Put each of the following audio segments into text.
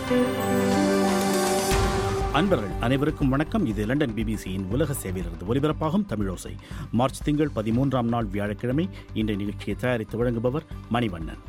அன்பர்கள் அனைவருக்கும் வணக்கம் இது லண்டன் பிபிசியின் உலக சேவையிலிருந்து ஒலிபரப்பாகும் தமிழோசை மார்ச் திங்கள் பதிமூன்றாம் நாள் வியாழக்கிழமை இன்றைய நிகழ்ச்சியை தயாரித்து வழங்குபவர் மணிவண்ணன்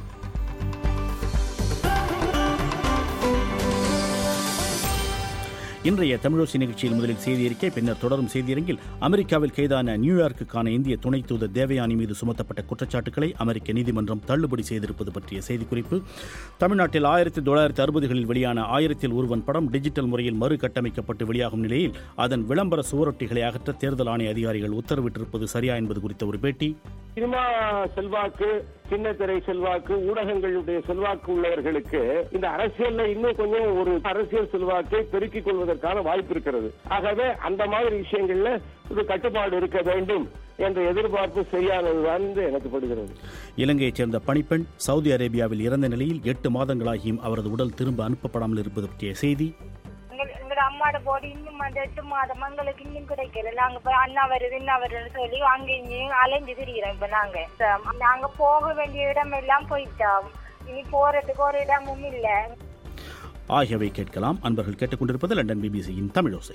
இன்றைய தமிழோசி நிகழ்ச்சியில் முதலில் செய்தி அறிக்கை பின்னர் தொடரும் செய்தியரங்கில் அமெரிக்காவில் கைதான நியூயார்க்குக்கான இந்திய துணை தூதர் தேவயானி மீது சுமத்தப்பட்ட குற்றச்சாட்டுகளை அமெரிக்க நீதிமன்றம் தள்ளுபடி செய்திருப்பது பற்றிய செய்திக்குறிப்பு தமிழ்நாட்டில் ஆயிரத்தி தொள்ளாயிரத்தி அறுபதுகளில் வெளியான ஆயிரத்தில் ஒருவன் படம் டிஜிட்டல் முறையில் மறுகட்டமைக்கப்பட்டு வெளியாகும் நிலையில் அதன் விளம்பர சுவரொட்டிகளை அகற்ற தேர்தல் ஆணைய அதிகாரிகள் உத்தரவிட்டிருப்பது சரியா என்பது குறித்த ஒரு பேட்டி சினிமா செல்வாக்கு சின்னத்திரை செல்வாக்கு ஊடகங்களுடைய செல்வாக்கு உள்ளவர்களுக்கு இந்த அரசியல்ல இன்னும் கொஞ்சம் ஒரு அரசியல் செல்வாக்கை பெருக்கிக் கொள்வதற்கான வாய்ப்பு இருக்கிறது ஆகவே அந்த மாதிரி விஷயங்கள்ல ஒரு கட்டுப்பாடு இருக்க வேண்டும் என்ற எதிர்பார்ப்பு சரியானதுதான் என்று எனக்கு படுகிறது இலங்கையைச் சேர்ந்த பணிப்பெண் சவுதி அரேபியாவில் இறந்த நிலையில் எட்டு மாதங்களாகியும் அவரது உடல் திரும்ப அனுப்பப்படாமல் இருப்பது பற்றிய செய்தி எங்க- எங்கட அம்மாட போடி இன்னும் அந்த எட்டு மாதம் எங்களுக்கு இன்னும் கிடைக்கல நாங்க இப்ப அண்ணா வருது அண்ணா வருதுன்னு சொல்லி அங்க இங்கேயும் அலைஞ்சு திரிகிறோம் இப்ப நாங்க ச- நாங்க போக வேண்டிய இடம் எல்லாம் போயிட்டோம் இனி போறதுக்கு ஒரு இடமும் இல்ல ஆகியவை கேட்கலாம் அன்பர்கள் கேட்டுக்கொண்டிருப்பது லண்டன் பிபிசியின் தமிழோசை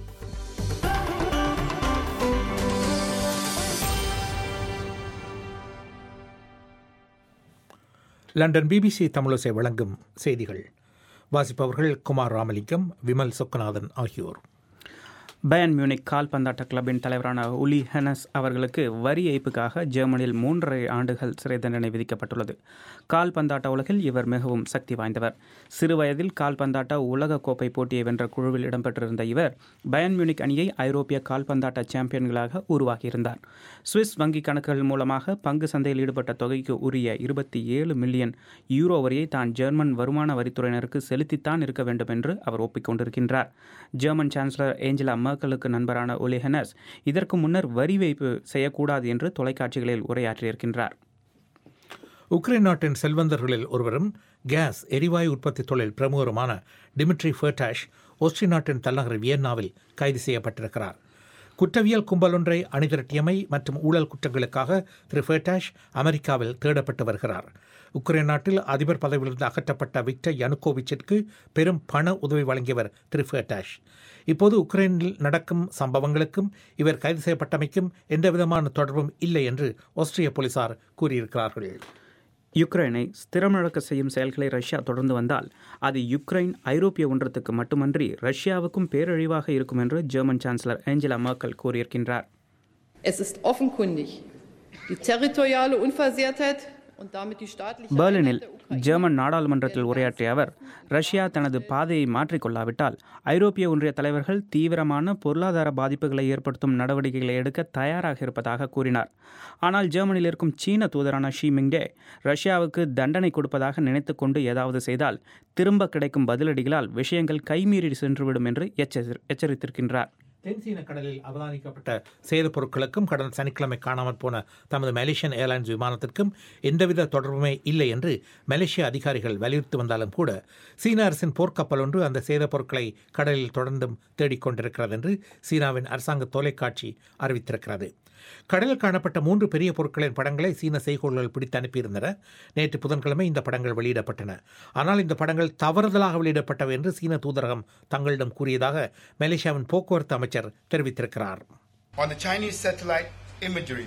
லண்டன் பிபிசி தமிழோசை வழங்கும் செய்திகள் வாசிப்பவர்கள் குமார் ராமலிங்கம் விமல் சொக்கநாதன் ஆகியோர் பயன் மியூனிக் கால்பந்தாட்ட கிளப்பின் தலைவரான உலி ஹெனஸ் அவர்களுக்கு வரி ஏய்ப்புக்காக ஜெர்மனியில் மூன்றரை ஆண்டுகள் சிறை தண்டனை விதிக்கப்பட்டுள்ளது கால்பந்தாட்ட உலகில் இவர் மிகவும் சக்தி வாய்ந்தவர் சிறுவயதில் கால்பந்தாட்ட உலக கோப்பை போட்டியை வென்ற குழுவில் இடம்பெற்றிருந்த இவர் பயன் மியூனிக் அணியை ஐரோப்பிய கால்பந்தாட்ட சாம்பியன்களாக உருவாக்கியிருந்தார் சுவிஸ் வங்கி கணக்குகள் மூலமாக பங்கு சந்தையில் ஈடுபட்ட தொகைக்கு உரிய இருபத்தி ஏழு மில்லியன் யூரோ வரியை தான் ஜெர்மன் வருமான வரித்துறையினருக்கு செலுத்தித்தான் இருக்க வேண்டும் என்று அவர் ஒப்பிக்கொண்டிருக்கின்றார் ஜெர்மன் சான்சலர் ஏஞ்சலா மர்க்கலுக்கு நண்பரான ஒலிஹெனஸ் இதற்கு முன்னர் வரி வைப்பு செய்யக்கூடாது என்று தொலைக்காட்சிகளில் உரையாற்றியிருக்கின்றார் உக்ரைன் நாட்டின் செல்வந்தர்களில் ஒருவரும் கேஸ் எரிவாயு உற்பத்தி தொழில் பிரமுகருமான டிமிட்ரி ஃபர்டாஷ் ஆஸ்ட்ரிய நாட்டின் தலைநகர் வியன்னாவில் கைது செய்யப்பட்டிருக்கிறார் குற்றவியல் கும்பல் ஒன்றை அணிதிரட்டியமை மற்றும் ஊழல் குற்றங்களுக்காக திரு ஃபர்டாஷ் அமெரிக்காவில் தேடப்பட்டு வருகிறார் உக்ரைன் நாட்டில் அதிபர் பதவியிலிருந்து அகற்றப்பட்ட விக்டர் யனுகோவிச்சிற்கு பெரும் பண உதவி வழங்கியவர் திரு ஃபர்டாஷ் இப்போது உக்ரைனில் நடக்கும் சம்பவங்களுக்கும் இவர் கைது செய்யப்பட்டமைக்கும் எந்தவிதமான தொடர்பும் இல்லை என்று ஆஸ்திரிய போலீசார் கூறியிருக்கிறார்கள் யுக்ரைனை ஸ்திரமிழக்க செய்யும் செயல்களை ரஷ்யா தொடர்ந்து வந்தால் அது யுக்ரைன் ஐரோப்பிய ஒன்றத்துக்கு மட்டுமன்றி ரஷ்யாவுக்கும் பேரழிவாக இருக்கும் என்று ஜெர்மன் சான்சலர் ஏஞ்சலா மர்க்கல் கூறியிருக்கின்றார் Es ist offenkundig, die territoriale Unversehrtheit und damit die staatliche பெர்லினில் Einheit der Ukraine ஜெர்மன் நாடாளுமன்றத்தில் உரையாற்றிய அவர் ரஷ்யா தனது பாதையை மாற்றிக்கொள்ளாவிட்டால் ஐரோப்பிய ஒன்றிய தலைவர்கள் தீவிரமான பொருளாதார பாதிப்புகளை ஏற்படுத்தும் நடவடிக்கைகளை எடுக்க தயாராக இருப்பதாக கூறினார் ஆனால் ஜெர்மனியில் இருக்கும் சீன தூதரான ஷி மிங்டே ரஷ்யாவுக்கு தண்டனை கொடுப்பதாக நினைத்துக்கொண்டு ஏதாவது செய்தால் திரும்ப கிடைக்கும் பதிலடிகளால் விஷயங்கள் கைமீறி சென்றுவிடும் என்று எச்சரி- எச்சரித்திருக்கின்றார் தென்சீன கடலில் அவதானிக்கப்பட்ட சேதப் பொருட்களுக்கும் கடந்த சனிக்கிழமை காணாமற் போன தமது மலேசியன் ஏர்லைன்ஸ் விமானத்திற்கும் எந்தவித தொடர்புமே இல்லை என்று மலேசிய அதிகாரிகள் வலியுறுத்தி வந்தாலும் கூட சீன அரசின் போர்க்கப்பல் ஒன்று அந்த சேதப் பொருட்களை கடலில் தொடர்ந்தும் தேடிக்கொண்டிருக்கிறது என்று சீனாவின் அரசாங்க தொலைக்காட்சி அறிவித்திருக்கிறது கடலில் காணப்பட்ட மூன்று பெரிய பொருட்களின் படங்களை சீன செய்கோள்கள் பிடித்து அனுப்பியிருந்தன நேற்று புதன்கிழமை இந்த படங்கள் வெளியிடப்பட்டன ஆனால் இந்த படங்கள் தவறுதலாக வெளியிடப்பட்டவை என்று சீன தூதரகம் தங்களிடம் கூறியதாக மலேசியாவின் போக்குவரத்து அமைச்சர் தெரிவித்திருக்கிறார் On the Chinese satellite imagery,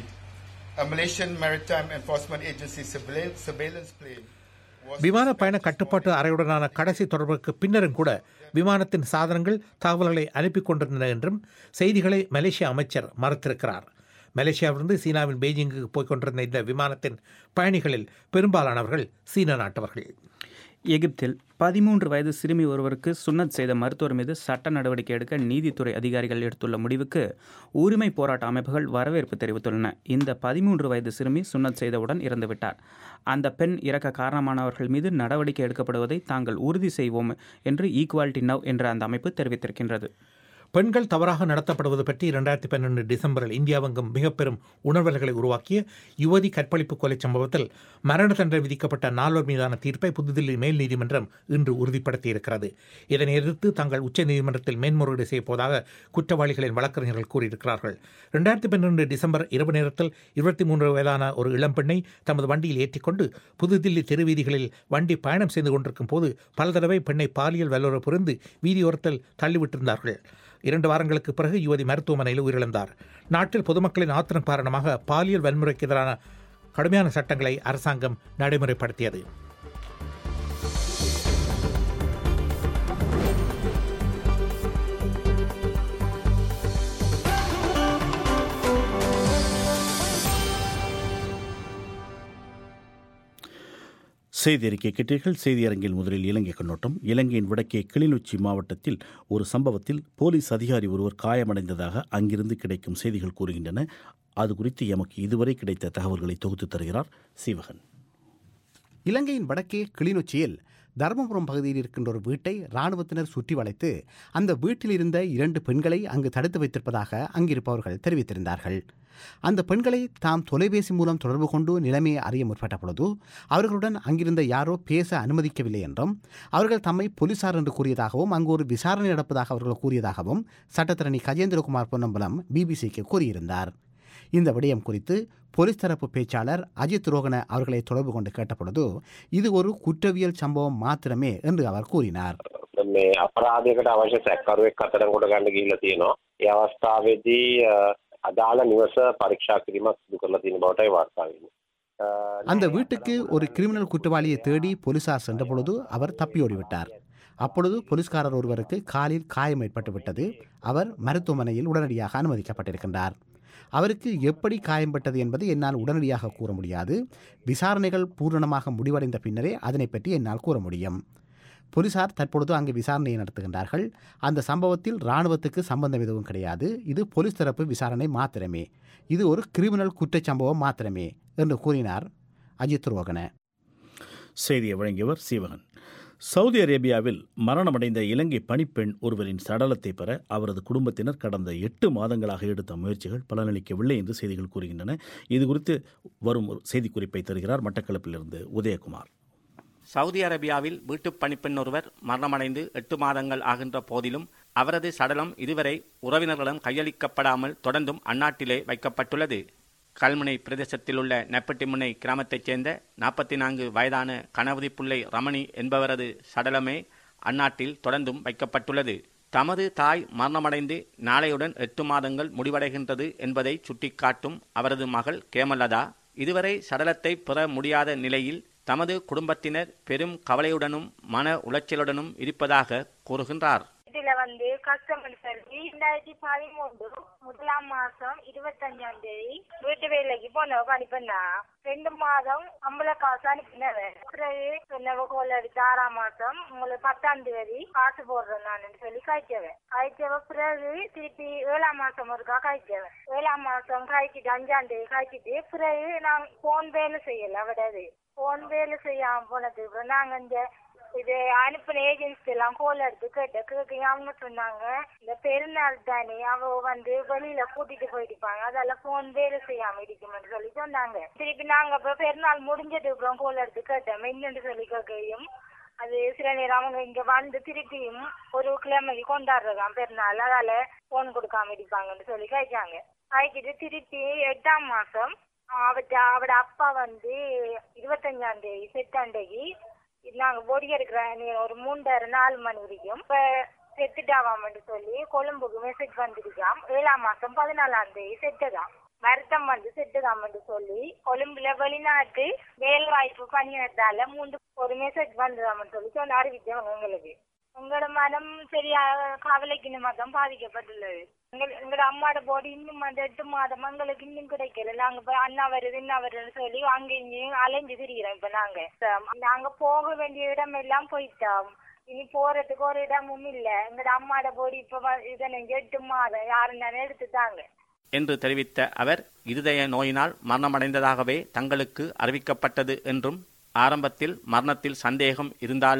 a Malaysian Maritime Enforcement Agency surveil- surveillance plane was விமான பயண கட்டுப்பாட்டு அறையுடனான கடைசி தொடர்புக்கு பின்னரும் கூட விமானத்தின் சாதனங்கள் தகவல்களை அனுப்பி கொண்டிருந்தன என்றும் செய்திகளை மலேசிய அமைச்சர் மறுத்திருக்கிறார் மலேசியாவிலிருந்து சீனாவின் பெய்ஜிங்குக்கு போய்க் கொண்டிருந்த இந்த விமானத்தின் பயணிகளில் பெரும்பாலானவர்கள் சீன நாட்டவர்கள் எகிப்தில் பதிமூன்று வயது சிறுமி ஒருவருக்கு சுன்னத் செய்த மருத்துவர் மீது சட்ட நடவடிக்கை எடுக்க நீதித்துறை அதிகாரிகள் எடுத்துள்ள முடிவுக்கு உரிமை போராட்ட அமைப்புகள் வரவேற்பு தெரிவித்துள்ளன இந்த பதிமூன்று வயது சிறுமி சுன்னத் செய்தவுடன் இறந்துவிட்டார் அந்த பெண் இறக்க காரணமானவர்கள் மீது நடவடிக்கை எடுக்கப்படுவதை தாங்கள் உறுதி செய்வோம் என்று ஈக்குவாலிட்டி நவ் என்ற அந்த அமைப்பு தெரிவித்திருக்கின்றது பெண்கள் தவறாக நடத்தப்படுவது பற்றி இரண்டாயிரத்தி பன்னெண்டு டிசம்பரில் இந்தியாவெங்கும் மிக பெரும் உணர்வல்களை உருவாக்கிய யுவதி கற்பழிப்பு கொலை சம்பவத்தில் மரண தண்டனை விதிக்கப்பட்ட நால்வர் மீதான தீர்ப்பை புதுதில்லி மேல் நீதிமன்றம் இன்று உறுதிப்படுத்தியிருக்கிறது இதனை எதிர்த்து தாங்கள் உச்ச நீதிமன்றத்தில் மேன்முறையீடு செய்யப்போவதாக குற்றவாளிகளின் வழக்கறிஞர்கள் கூறியிருக்கிறார்கள் இரண்டாயிரத்தி பன்னெண்டு டிசம்பர் இரவு நேரத்தில் இருபத்தி மூன்று வயதான ஒரு இளம்பெண்ணை தமது வண்டியில் ஏற்றிக்கொண்டு புதுதில்லி தெருவீதிகளில் வண்டி பயணம் செய்து கொண்டிருக்கும் போது பல தடவை பெண்ணை பாலியல் வல்லுறவு புரிந்து வீதியோரத்தில் தள்ளிவிட்டிருந்தார்கள் இரண்டு வாரங்களுக்கு பிறகு யுவதி மருத்துவமனையில் உயிரிழந்தார் நாட்டில் பொதுமக்களின் ஆத்திரம் காரணமாக பாலியல் வன்முறைக்கு எதிரான கடுமையான சட்டங்களை அரசாங்கம் நடைமுறைப்படுத்தியது செய்தி அறிக்கை கேட்டீர்கள் செய்தியரங்கில் முதலில் இலங்கை கண்ணோட்டம் இலங்கையின் வடக்கே கிளிநொச்சி மாவட்டத்தில் ஒரு சம்பவத்தில் போலீஸ் அதிகாரி ஒருவர் காயமடைந்ததாக அங்கிருந்து கிடைக்கும் செய்திகள் கூறுகின்றன அது குறித்து எமக்கு இதுவரை கிடைத்த தகவல்களை தொகுத்து தருகிறார் சீவகன் இலங்கையின் வடக்கே கிளிநொச்சியில் தர்மபுரம் பகுதியில் இருக்கின்ற ஒரு வீட்டை இராணுவத்தினர் சுற்றி வளைத்து அந்த வீட்டில் இருந்த இரண்டு பெண்களை அங்கு தடுத்து வைத்திருப்பதாக அங்கிருப்பவர்கள் தெரிவித்திருந்தார்கள் அந்த பெண்களை தாம் தொலைபேசி மூலம் தொடர்பு கொண்டு நிலைமையை அறிய முற்பட்ட பொழுது அவர்களுடன் அங்கிருந்த யாரோ பேச அனுமதிக்கவில்லை என்றும் அவர்கள் தம்மை போலீசார் என்று கூறியதாகவும் அங்கு ஒரு விசாரணை நடப்பதாக அவர்கள் கூறியதாகவும் சட்டத்தரணி கஜேந்திரகுமார் பொன்னம்பலம் பிபிசிக்கு கூறியிருந்தார் இந்த விடயம் குறித்து போலீஸ் தரப்பு பேச்சாளர் அஜித் ரோகன அவர்களை தொடர்பு கொண்டு கேட்டபொழுது இது ஒரு குற்றவியல் சம்பவம் மாத்திரமே என்று அவர் கூறினார் මේ අපරාධයකට අවශ්‍ය සැකරුවෙක් අතරම් කොට ගන්න ගිහිල්ලා තියෙනවා. ඒ අවස්ථාවේදී අ, අදාළ නිවස පරීක්ෂා කිරීමක් සිදු කරලා තියෙන බවටයි වාර්තා වෙන්නේ. අ, அந்த வீட்டுக்கு ஒரு கிரிமினல் குற்றவாளியை தேடி போலீசார் சென்றபொழுது அவர் தப்பியோடிவிட்டார் அப்பொழுது போலீஸ்காரர் ஒருவருக்கு காலில் காயம் ஏற்பட்டு விட்டது அவர் மருத்துவமனையில் உடனடியாக அனுமதிக்கப்பட்டிருக்கின்றார் அவருக்கு எப்படி காயம்பட்டது என்பதை என்னால் உடனடியாக கூற முடியாது விசாரணைகள் பூரணமாக முடிவடைந்த பின்னரே அதனை பற்றி என்னால் கூற முடியும் போலீசார் தற்பொழுது அங்கு விசாரணையை நடத்துகின்றார்கள் அந்த சம்பவத்தில் இராணுவத்துக்கு சம்பந்தம் எதுவும் கிடையாது இது போலீஸ் தரப்பு விசாரணை மாத்திரமே இது ஒரு கிரிமினல் குற்றச்சம்பவம் மாத்திரமே என்று கூறினார் அஜித் ரோகன செய்தியை வழங்கியவர் சீவகன் சவுதி அரேபியாவில் மரணமடைந்த இலங்கை பணிப்பெண் ஒருவரின் சடலத்தை பெற அவரது குடும்பத்தினர் கடந்த எட்டு மாதங்களாக எடுத்த முயற்சிகள் பலனளிக்கவில்லை என்று செய்திகள் கூறுகின்றன இது குறித்து வரும் ஒரு செய்திக்குறிப்பை தருகிறார் மட்டக்களப்பிலிருந்து உதயகுமார் சவுதி அரேபியாவில் வீட்டுப் பணிப்பெண் ஒருவர் மரணமடைந்து எட்டு மாதங்கள் ஆகின்ற போதிலும் அவரது சடலம் இதுவரை உறவினர்களிடம் கையளிக்கப்படாமல் தொடர்ந்தும் அந்நாட்டிலே வைக்கப்பட்டுள்ளது கல்முனை பிரதேசத்தில் உள்ள நெப்பட்டிமுனை கிராமத்தைச் சேர்ந்த நாற்பத்தி நான்கு வயதான கணவதி புள்ளை ரமணி என்பவரது சடலமே அந்நாட்டில் தொடர்ந்தும் வைக்கப்பட்டுள்ளது தமது தாய் மரணமடைந்து நாளையுடன் எட்டு மாதங்கள் முடிவடைகின்றது என்பதை சுட்டிக்காட்டும் அவரது மகள் கேமலதா இதுவரை சடலத்தை பெற முடியாத நிலையில் தமது குடும்பத்தினர் பெரும் கவலையுடனும் மன உளைச்சலுடனும் இருப்பதாக கூறுகின்றார் இதுல வந்து கஸ்டமர் சொல்லி ரெண்டாயிரத்தி பதிமூன்று முதலாம் மாசம் இருபத்தஞ்சாம் தேதி வீட்டு வேலைக்கு போனவ அனுப்பினா ரெண்டு மாதம் சம்பள காசு அனுப்பினவன் பிறகு சொன்னவ கோல் எடுத்து ஆறாம் மாசம் உங்களுக்கு பத்தாம் தேதி காசு போடுறேன் நான் சொல்லி காய்ச்சவன் காய்ச்சவ பிறகு திருப்பி ஏழாம் மாசம் ஒருக்கா காய்ச்சவன் ஏழாம் மாசம் காய்ச்சிட்டு அஞ்சாம் தேதி காய்ச்சிட்டு பிறகு நான் போன் வேலை செய்யல விடாது போன் வேலை செய்யாம போனதுக்கு அப்புறம் நாங்க இந்த இது அனுப்பின ஏஜென்சி எல்லாம் கோல் எடுத்து கேட்ட கேட்க அவங்க சொன்னாங்க இந்த பெருநாள் தானே அவ வந்து வெளியில கூட்டிட்டு போயிடுப்பாங்க அதெல்லாம் போன் வேலை செய்யாம இருக்கும்னு சொல்லி சொன்னாங்க திருப்பி நாங்க இப்ப பெருநாள் முடிஞ்சதுக்கு அப்புறம் கோல் எடுத்து கேட்டோம் என்னன்னு சொல்லி கேட்கையும் அது சில நேரம் அவங்க இங்க வந்து திருப்பியும் ஒரு கிழமைக்கு கொண்டாடுறதாம் பெருநாள் அதால போன் கொடுக்காம இருப்பாங்கன்னு சொல்லி கேட்டாங்க காய்ச்சிட்டு திருப்பி எட்டாம் மாசம் அவட்ட அவட அப்பா வந்து இருபத்தஞ்சாம் தேதி செட்டாண்டேகி நாங்க பொடி எடுக்கிற ஒரு மூன்றரை நாலு மணி வரைக்கும் இப்ப செத்துட்டாவாமன்னு சொல்லி கொழும்புக்கு மெசேஜ் வந்துருக்காம் ஏழாம் மாசம் பதினாலாம் தேதி செத்துதான் வருத்தம் வந்து செத்துதாமன்னு சொல்லி கொழும்புல வெளிநாட்டு வேலை வாய்ப்பு பணியிடத்தால மூன்று ஒரு மெசேஜ் வந்துதாமன்னு சொல்லி சொன்ன அறிவிச்சவங்க எங்களுக்கு உங்களோட மனம் சரியா கவலைக்கு நிமித்தம் பாதிக்கப்பட்டுள்ளது எங்கள் எங்களோட அம்மாட போடி இன்னும் அந்த எட்டு மாதம் எங்களுக்கு இன்னும் கிடைக்கல நாங்க இப்ப அண்ணா வருது என்ன வருதுன்னு சொல்லி அங்க இங்கேயும் அலைஞ்சு திரிகிறோம் இப்ப நாங்க நாங்க போக வேண்டிய இடம் எல்லாம் போயிட்டோம் இனி போறதுக்கு ஒரு இடமும் இல்ல எங்களோட அம்மாட போடி இப்ப இதனை எட்டு மாதம் யாருன்னு எடுத்துட்டாங்க என்று தெரிவித்த அவர் இருதய நோயினால் மரணமடைந்ததாகவே தங்களுக்கு அறிவிக்கப்பட்டது என்றும் ஆரம்பத்தில் மரணத்தில் சந்தேகம் இருந்தாலும்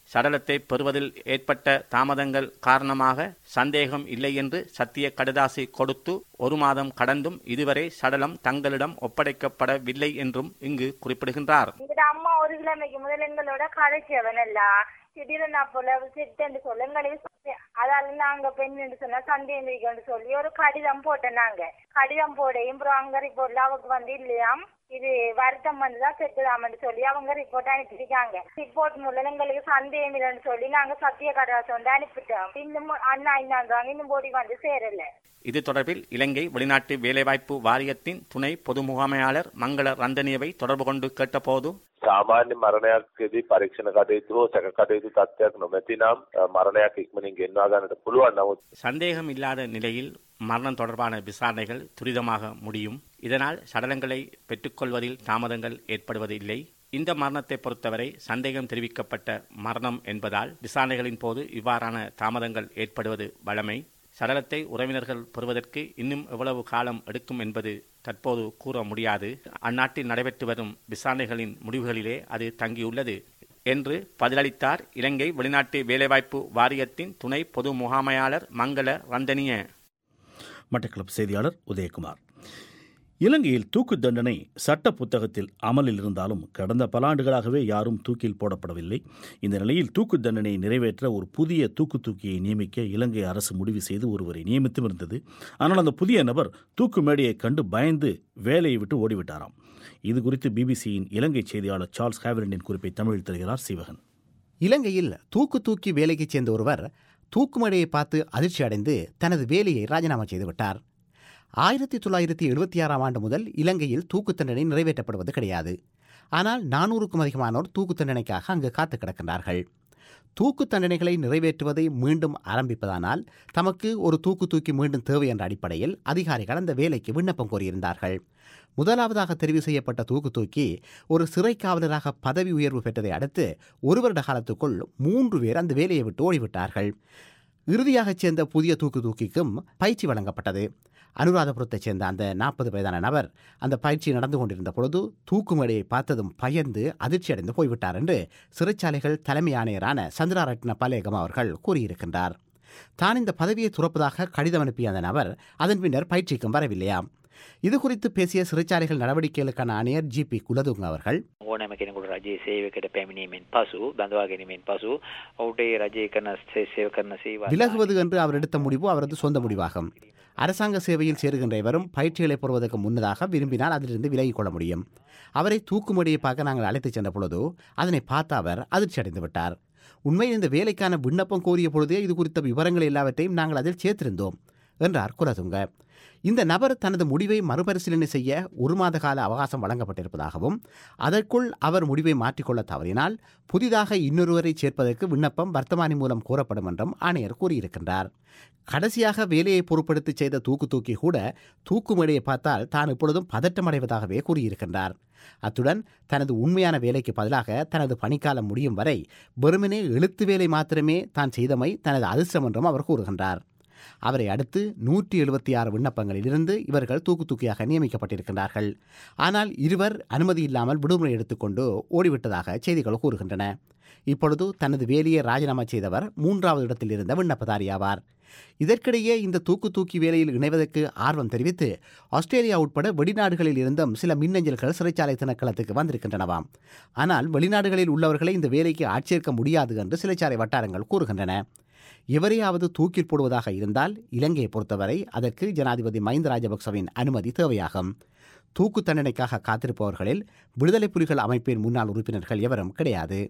சடலத்தை பெறுவதில் ஏற்பட்ட தாமதங்கள் காரணமாக சந்தேகம் இல்லை என்று சத்திய கடுதாசி கொடுத்து ஒரு மாதம் கடந்தும் இதுவரை சடலம் தங்களிடம் ஒப்படைக்கப்படவில்லை என்றும் இங்கு குறிப்பிடுகின்றார் எங்கட அம்மா ஒரு கிழமைக்கு முதல் எங்களோட கதைச்சவன் எல்லாம் திடீர்னு போல சிட்டுன்னு சொல்ல எங்களுக்கு சொன்னேன். அதால நாங்க பெண் என்று சொன்னா சந்தேகம் இருக்குன்னு சொல்லி ஒரு கடிதம் போட்டோம் நாங்க கடிதம் போடையும் அப்புறம் அங்க ரிப்போர்ட்ல அவருக்கு வந்து இல்லையாம் இது வருத்தம் வந்துதான் செத்துதாமன்னு சொல்லி அவங்க ரிப்போர்ட் அனுப்பியிருக்காங்க ரிப்போர்ட் மூலம் எங்களுக்கு சந்தேகம் இல்லைன்னு சொல்லி நாங்க சத்திய கடாசம் வந்து அனுப்பிட்டோம் இன்னும் அண்ணா இன்னாங்க இன்னும் போடி வந்து சேரல இது தொடர்பில் இலங்கை வெளிநாட்டு வேலைவாய்ப்பு வாரியத்தின் துணை பொது முகாமையாளர் மங்கள ரந்தனியவை தொடர்பு கொண்டு கேட்டபோது සාමාන්‍ය මරණයක්දී පරීක්ෂණ කටයුතු හෝ සැක කටයුතු තත්ත්වයක් නොමැති නම් අ, මරණයක් ඉක්මනින් ගෙන්වා ගන්නට පුළුවන් නමුත් சந்தேகம் இல்லாத நிலையில் மரணம் தொடர்பான விசாரணைகள் துரிதமாக முடியும் இதனால் சடலங்களை பெற்றுக்கொள்வதில் தாமதங்கள் ஏற்படுவதில்லை இந்த மரணத்தை பொறுத்தவரை சந்தேகம் தெரிவிக்கப்பட்ட மரணம் என்பதால் விசாரணைகளின் போது இவ்வாறான தாமதங்கள் ஏற்படுவது வழமை சடலத்தை உறவினர்கள் பெறுவதற்கு இன்னும் எவ்வளவு காலம் எடுக்கும் என்பது தற்போது கூற முடியாது அந்நாட்டில் நடைபெற்று வரும் விசாரணைகளின் முடிவுகளிலே அது தங்கியுள்ளது என்று பதிலளித்தார் இலங்கை வெளிநாட்டு வேலைவாய்ப்பு வாரியத்தின் துணை பொது முகாமையாளர் மங்கள ரந்தனிய மட்டக்களப்பு செய்தியாளர் உதயகுமார் இலங்கையில் தூக்கு தண்டனை சட்ட புத்தகத்தில் அமலில் இருந்தாலும் கடந்த பல ஆண்டுகளாகவே யாரும் தூக்கில் போடப்படவில்லை இந்த நிலையில் தூக்கு தண்டனையை நிறைவேற்ற ஒரு புதிய தூக்கு தூக்கியை நியமிக்க இலங்கை அரசு முடிவு செய்து ஒருவரை நியமித்தும் இருந்தது ஆனால் அந்த புதிய நபர் தூக்கு மேடையை கண்டு பயந்து வேலையை விட்டு ஓடிவிட்டாராம் இது குறித்து பிபிசியின் இலங்கை செய்தியாளர் சார்ல்ஸ் ஹேவரண்டின் குறிப்பை தமிழில் தருகிறார் சிவகன் இலங்கையில் தூக்கு தூக்கி வேலைக்கு சேர்ந்த ஒருவர் தூக்குமடையை பார்த்து அதிர்ச்சி அடைந்து தனது வேலையை ராஜினாமா செய்துவிட்டார் ஆயிரத்தி தொள்ளாயிரத்தி எழுபத்தி ஆறாம் ஆண்டு முதல் இலங்கையில் தூக்கு தண்டனை நிறைவேற்றப்படுவது கிடையாது ஆனால் நானூறுக்கும் அதிகமானோர் தூக்கு தண்டனைக்காக அங்கு காத்து கிடக்கின்றார்கள் தூக்கு தண்டனைகளை நிறைவேற்றுவதை மீண்டும் ஆரம்பிப்பதானால் தமக்கு ஒரு தூக்கு தூக்கி மீண்டும் தேவை என்ற அடிப்படையில் அதிகாரிகள் அந்த வேலைக்கு விண்ணப்பம் கோரியிருந்தார்கள் முதலாவதாக தெரிவு செய்யப்பட்ட தூக்கு தூக்கி ஒரு சிறை காவலராக பதவி உயர்வு பெற்றதை அடுத்து ஒரு வருட காலத்துக்குள் மூன்று பேர் அந்த வேலையை விட்டு ஓடிவிட்டார்கள் இறுதியாகச் சேர்ந்த புதிய தூக்கு தூக்கிக்கும் பயிற்சி வழங்கப்பட்டது அனுராதபுரத்தைச் சேர்ந்த அந்த நாற்பது வயதான நபர் அந்த பயிற்சி நடந்து கொண்டிருந்த பொழுது தூக்குமடையை பார்த்ததும் பயந்து அதிர்ச்சியடைந்து போய்விட்டார் என்று சிறைச்சாலைகள் தலைமை ஆணையரான சந்திராரட்ன பலேகம் அவர்கள் கூறியிருக்கின்றார் தான் இந்த பதவியை துறப்பதாக கடிதம் அனுப்பிய அந்த நபர் அதன் பின்னர் பயிற்சிக்கும் வரவில்லையாம் இது குறித்து பேசிய சிறைச்சாலைகள் நடவடிக்கைகளுக்கான ஆணையர் ஜி பி குலதுங்க அவர்கள் ඕනෑම කෙනෙකුට රජයේ සේවකට පැමිණීමෙන් පසු බඳවා ගැනීමෙන් පසු ඔහුට ඒ රජය කරන සේ- සේව කරන සේවා விலகுவது என்று அவர் எடுத்த முடிவு அவரது சொந்த முடிவாகும் அரசாங்க சேவையில் சேருகின்ற இவரும் பயிற்சிகளை பெறுவதற்கு முன்னதாக விரும்பினால் அதிலிருந்து விலகிக் கொள்ள முடியும் அவரை தூக்குமடியை பார்க்க நாங்கள் அழைத்துச் சென்ற பொழுது அதனை பார்த்த அவர் அதிர்ச்சி அடைந்து விட்டார் உண்மையில் இந்த வேலைக்கான விண்ணப்பம் கோரிய பொழுதே இது குறித்த விவரங்கள் எல்லாவற்றையும் நாங்கள் அதில் சேர்த்திருந்தோம் என்றார் குலதுங்க இந்த நபர் தனது முடிவை மறுபரிசீலனை செய்ய ஒரு மாத கால அவகாசம் வழங்கப்பட்டிருப்பதாகவும் அதற்குள் அவர் முடிவை மாற்றிக்கொள்ள தவறினால் புதிதாக இன்னொருவரை சேர்ப்பதற்கு விண்ணப்பம் வர்த்தமானி மூலம் கோரப்படும் என்றும் ஆணையர் கூறியிருக்கின்றார் கடைசியாக வேலையை பொறுப்படுத்தி செய்த தூக்கு தூக்கி கூட தூக்குமேடையை பார்த்தால் தான் இப்பொழுதும் பதட்டமடைவதாகவே கூறியிருக்கின்றார் அத்துடன் தனது உண்மையான வேலைக்கு பதிலாக தனது பணிக்காலம் முடியும் வரை வெறுமனே எழுத்து வேலை மாத்திரமே தான் செய்தமை தனது அதிர்ஷ்டம் என்றும் அவர் கூறுகின்றார் அவரை அடுத்து நூற்றி எழுபத்தி ஆறு விண்ணப்பங்களிலிருந்து இவர்கள் தூக்கு தூக்கியாக நியமிக்கப்பட்டிருக்கின்றார்கள் ஆனால் இருவர் அனுமதி இல்லாமல் விடுமுறை எடுத்துக்கொண்டு ஓடிவிட்டதாக செய்திகள் கூறுகின்றன இப்பொழுது தனது வேலையை ராஜினாமா செய்தவர் மூன்றாவது இடத்தில் இருந்த விண்ணப்பதாரி ஆவார் இதற்கிடையே இந்த தூக்கு தூக்கி வேலையில் இணைவதற்கு ஆர்வம் தெரிவித்து ஆஸ்திரேலியா உட்பட வெளிநாடுகளில் இருந்தும் சில மின்னஞ்சல்கள் சிறைச்சாலை திணைக்களத்துக்கு வந்திருக்கின்றனவாம் ஆனால் வெளிநாடுகளில் உள்ளவர்களை இந்த வேலைக்கு ஆட்சேர்க்க முடியாது என்று சிறைச்சாலை வட்டாரங்கள் கூறுகின்றன எவரையாவது தூக்கில் போடுவதாக இருந்தால் இலங்கையை பொறுத்தவரை அதற்கு ஜனாதிபதி மஹிந்த ராஜபக்சவின் அனுமதி தேவையாகும் தூக்கு தண்டனைக்காக காத்திருப்பவர்களில் விடுதலை புலிகள் அமைப்பின் முன்னாள் உறுப்பினர்கள் எவரும் கிடையாது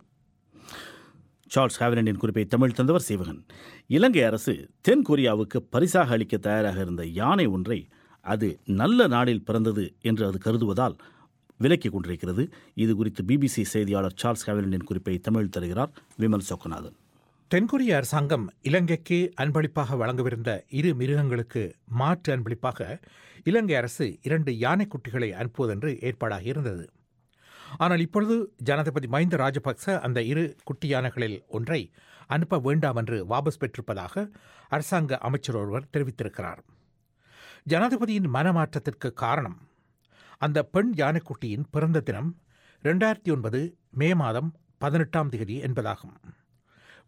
சார்ல்ஸ் ஹேவலண்டின் குறிப்பை தமிழ் தந்தவர் சிவகன் இலங்கை அரசு தென் கொரியாவுக்கு பரிசாக அளிக்க தயாராக இருந்த யானை ஒன்றை அது நல்ல நாளில் பிறந்தது என்று அது கருதுவதால் விலக்கிக் கொண்டிருக்கிறது இது குறித்து பிபிசி செய்தியாளர் சார்ல்ஸ் ஹேவலண்டின் குறிப்பை தமிழ் தருகிறார் விமல் சொக்கநாதன் தென்கொரிய அரசாங்கம் இலங்கைக்கு அன்பளிப்பாக வழங்கவிருந்த இரு மிருகங்களுக்கு மாற்று அன்பளிப்பாக இலங்கை அரசு இரண்டு யானைக்குட்டிகளை அனுப்புவதென்று ஏற்பாடாகி இருந்தது ஆனால் இப்பொழுது ஜனாதிபதி மஹிந்த ராஜபக்ச அந்த இரு குட்டி யானைகளில் ஒன்றை அனுப்ப வேண்டாம் என்று வாபஸ் பெற்றிருப்பதாக அரசாங்க அமைச்சர் ஒருவர் தெரிவித்திருக்கிறார் ஜனாதிபதியின் மனமாற்றத்திற்கு காரணம் அந்த பெண் யானைக்குட்டியின் பிறந்த தினம் ரெண்டாயிரத்தி ஒன்பது மே மாதம் பதினெட்டாம் தேதி என்பதாகும்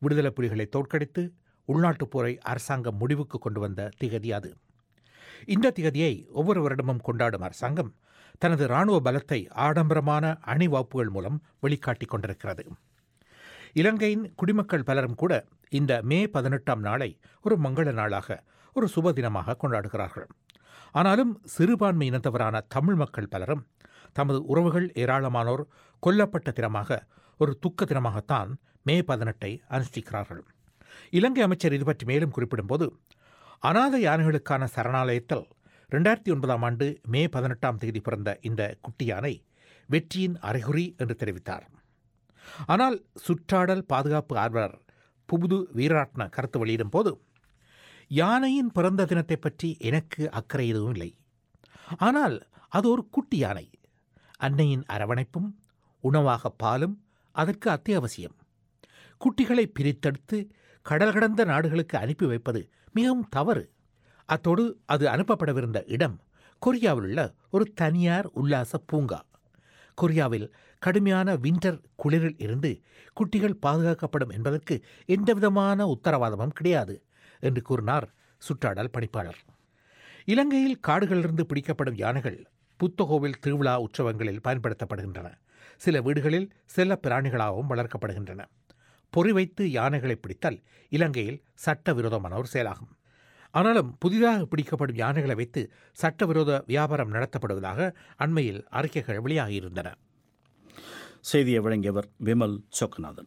விடுதலை புலிகளை தோற்கடித்து உள்நாட்டுப் போரை அரசாங்கம் முடிவுக்கு கொண்டு வந்த திகதி அது இந்த திகதியை ஒவ்வொரு வருடமும் கொண்டாடும் அரசாங்கம் தனது இராணுவ பலத்தை ஆடம்பரமான அணிவகுப்புகள் மூலம் வெளிக்காட்டிக் கொண்டிருக்கிறது இலங்கையின் குடிமக்கள் பலரும் கூட இந்த மே பதினெட்டாம் நாளை ஒரு மங்கள நாளாக ஒரு சுப தினமாக கொண்டாடுகிறார்கள் ஆனாலும் சிறுபான்மை இனத்தவரான தமிழ் மக்கள் பலரும் தமது உறவுகள் ஏராளமானோர் கொல்லப்பட்ட தினமாக ஒரு துக்க தினமாகத்தான் மே பதினெட்டை அனுஷ்டிக்கிறார்கள் இலங்கை அமைச்சர் இது பற்றி மேலும் குறிப்பிடும்போது அநாத யானைகளுக்கான சரணாலயத்தில் ரெண்டாயிரத்தி ஒன்பதாம் ஆண்டு மே பதினெட்டாம் தேதி பிறந்த இந்த குட்டி யானை வெற்றியின் அறிகுறி என்று தெரிவித்தார் ஆனால் சுற்றாடல் பாதுகாப்பு ஆர்வலர் புபுது வீராட்ன கருத்து வெளியிடும் போது யானையின் பிறந்த தினத்தை பற்றி எனக்கு அக்கறை எதுவும் இல்லை ஆனால் அது ஒரு குட்டி யானை அன்னையின் அரவணைப்பும் உணவாக பாலும் அதற்கு அத்தியாவசியம் குட்டிகளை பிரித்தெடுத்து கடல் கடந்த நாடுகளுக்கு அனுப்பி வைப்பது மிகவும் தவறு அத்தோடு அது அனுப்பப்படவிருந்த இடம் கொரியாவில் உள்ள ஒரு தனியார் உல்லாச பூங்கா கொரியாவில் கடுமையான வின்டர் குளிரில் இருந்து குட்டிகள் பாதுகாக்கப்படும் என்பதற்கு எந்தவிதமான உத்தரவாதமும் கிடையாது என்று கூறினார் சுற்றாடல் பணிப்பாளர் இலங்கையில் காடுகளிலிருந்து பிடிக்கப்படும் யானைகள் புத்தகோவில் திருவிழா உற்சவங்களில் பயன்படுத்தப்படுகின்றன சில வீடுகளில் செல்ல பிராணிகளாகவும் வளர்க்கப்படுகின்றன பொறி வைத்து யானைகளை பிடித்தல் இலங்கையில் சட்டவிரோதமான ஒரு செயலாகும் ஆனாலும் புதிதாக பிடிக்கப்படும் யானைகளை வைத்து சட்டவிரோத வியாபாரம் நடத்தப்படுவதாக அண்மையில் அறிக்கைகள் வெளியாகியிருந்தன செய்தியை வழங்கியவர் விமல் சொக்கநாதன்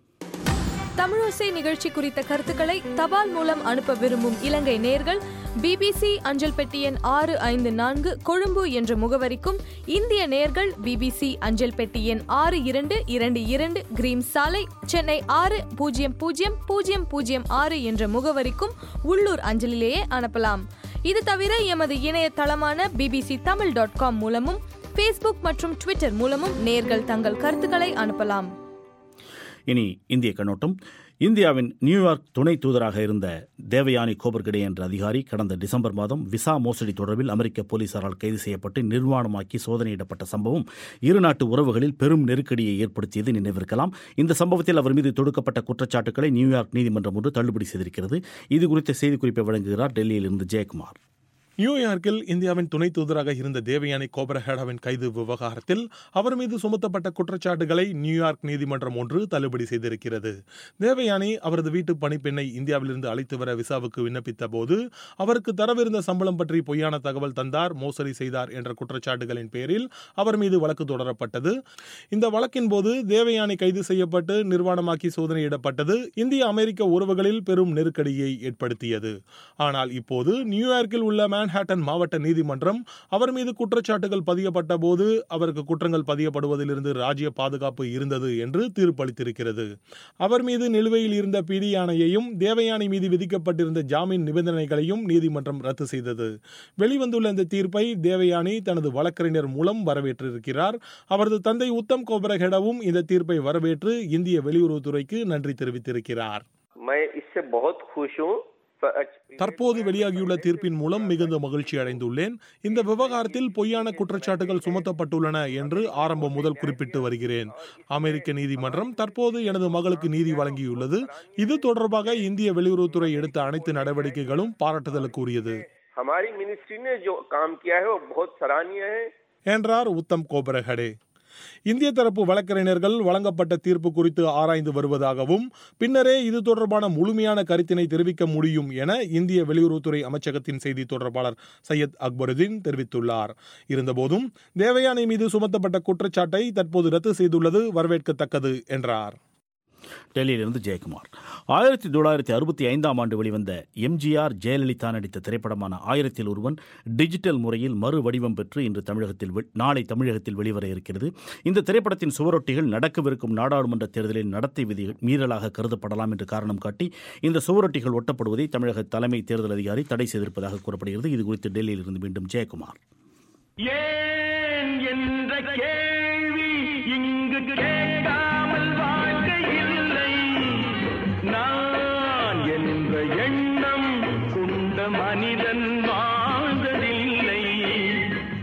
தமிழோசை நிகழ்ச்சி குறித்த கருத்துக்களை தபால் மூலம் அனுப்ப விரும்பும் இலங்கை நேர்கள் பிபிசி அஞ்சல் பெட்டி எண் ஆறு ஐந்து நான்கு கொழும்பு என்ற முகவரிக்கும் இந்திய நேர்கள் பிபிசி அஞ்சல் பெட்டி எண் ஆறு இரண்டு இரண்டு இரண்டு கிரீம் சாலை சென்னை ஆறு பூஜ்ஜியம் பூஜ்ஜியம் பூஜ்ஜியம் பூஜ்ஜியம் ஆறு என்ற முகவரிக்கும் உள்ளூர் அஞ்சலிலேயே அனுப்பலாம் இது தவிர எமது இணையதளமான பிபிசி தமிழ் டாட் காம் மூலமும் ஃபேஸ்புக் மற்றும் ட்விட்டர் மூலமும் நேர்கள் தங்கள் கருத்துக்களை அனுப்பலாம் இனி இந்திய கண்ணோட்டம் இந்தியாவின் நியூயார்க் துணை தூதராக இருந்த தேவயானி கோபர்கடே என்ற அதிகாரி கடந்த டிசம்பர் மாதம் விசா மோசடி தொடர்பில் அமெரிக்க போலீசாரால் கைது செய்யப்பட்டு நிர்வாணமாக்கி சோதனையிடப்பட்ட சம்பவம் இரு நாட்டு உறவுகளில் பெரும் நெருக்கடியை ஏற்படுத்தியது நினைவிருக்கலாம் இந்த சம்பவத்தில் அவர் மீது தொடுக்கப்பட்ட குற்றச்சாட்டுகளை நியூயார்க் நீதிமன்றம் ஒன்று தள்ளுபடி செய்திருக்கிறது இது குறித்த செய்திக்குறிப்பை வழங்குகிறார் டெல்லியிலிருந்து ஜெயக்குமார் நியூயார்க்கில் இந்தியாவின் துணை தூதராக இருந்த தேவயானி கோபரஹேடாவின் கைது விவகாரத்தில் அவர் மீது சுமத்தப்பட்ட குற்றச்சாட்டுகளை நியூயார்க் நீதிமன்றம் ஒன்று தள்ளுபடி செய்திருக்கிறது தேவயானி அவரது வீட்டு பணிப்பெண்ணை இந்தியாவிலிருந்து அழைத்து வர விசாவுக்கு விண்ணப்பித்த போது அவருக்கு தரவிருந்த சம்பளம் பற்றி பொய்யான தகவல் தந்தார் மோசடி செய்தார் என்ற குற்றச்சாட்டுகளின் பேரில் அவர் மீது வழக்கு தொடரப்பட்டது இந்த வழக்கின் போது தேவயானி கைது செய்யப்பட்டு நிர்வாணமாக்கி சோதனையிடப்பட்டது இந்திய அமெரிக்க உறவுகளில் பெரும் நெருக்கடியை ஏற்படுத்தியது ஆனால் இப்போது நியூயார்க்கில் உள்ள மேன்ஹாட்டன் மாவட்ட நீதிமன்றம் அவர் மீது குற்றச்சாட்டுகள் பதியப்பட்ட போது அவருக்கு குற்றங்கள் பதியப்படுவதிலிருந்து ராஜ்ய பாதுகாப்பு இருந்தது என்று தீர்ப்பளித்திருக்கிறது அவர் மீது நிலுவையில் இருந்த பிடி ஆணையையும் தேவயானி மீது விதிக்கப்பட்டிருந்த ஜாமீன் நிபந்தனைகளையும் நீதிமன்றம் ரத்து செய்தது வெளிவந்துள்ள இந்த தீர்ப்பை தேவயானி தனது வழக்கறிஞர் மூலம் வரவேற்றிருக்கிறார் அவரது தந்தை உத்தம் கோபரகெடவும் இந்த தீர்ப்பை வரவேற்று இந்திய வெளியுறவுத்துறைக்கு நன்றி தெரிவித்திருக்கிறார் मैं इससे बहुत खुश हूँ தற்போது வெளியாகியுள்ள தீர்ப்பின் மூலம் மிகுந்த மகிழ்ச்சி அடைந்துள்ளேன் இந்த விவகாரத்தில் பொய்யான குற்றச்சாட்டுகள் சுமத்தப்பட்டுள்ளன என்று ஆரம்பம் முதல் குறிப்பிட்டு வருகிறேன் அமெரிக்க நீதிமன்றம் தற்போது எனது மகளுக்கு நீதி வழங்கியுள்ளது இது தொடர்பாக இந்திய வெளியுறவுத்துறை எடுத்த அனைத்து நடவடிக்கைகளும் பாராட்டுதலுக்குரியது हमारी मिनिस्ट्री ने जो काम किया है वो बहुत सराहनीय है என்றார் உத்தம் கோபரகடே இந்திய தரப்பு வழக்கறிஞர்கள் வழங்கப்பட்ட தீர்ப்பு குறித்து ஆராய்ந்து வருவதாகவும் பின்னரே இது தொடர்பான முழுமையான கருத்தினை தெரிவிக்க முடியும் என இந்திய வெளியுறவுத்துறை அமைச்சகத்தின் செய்தி தொடர்பாளர் சையத் அக்பருதீன் தெரிவித்துள்ளார் இருந்தபோதும் தேவயானை மீது சுமத்தப்பட்ட குற்றச்சாட்டை தற்போது ரத்து செய்துள்ளது வரவேற்கத்தக்கது என்றார் டெல்லியிலிருந்து ஜெயக்குமார் ஆயிரத்தி தொள்ளாயிரத்தி அறுபத்தி ஐந்தாம் ஆண்டு வெளிவந்த எம்ஜிஆர் ஜெயலலிதா நடித்த திரைப்படமான ஆயிரத்தில் ஒருவன் டிஜிட்டல் முறையில் மறு வடிவம் பெற்று இன்று தமிழகத்தில் வெ- நாளை தமிழகத்தில் வெளிவர இருக்கிறது இந்த திரைப்படத்தின் சுவரொட்டிகள் நடக்கவிருக்கும் நாடாளுமன்ற தேர்தலின் நடத்தை விதிகள் மீறலாக கருதப்படலாம் என்று காரணம் காட்டி இந்த சுவரொட்டிகள் ஒட்டப்படுவதை தமிழக தலைமை தேர்தல் அதிகாரி தடை செய்திருப்பதாக கூறப்படுகிறது இது குறித்து டெல்லியிலிருந்து மீண்டும் ஜெயக்குமார் ஏன் என்ற கேள்வி இங்கு கேட்காமல் வாழ்க்கை இல்லை நான் என்ற எண்ணம் கொண்ட மனிதன் வாழ்ந்ததில்லை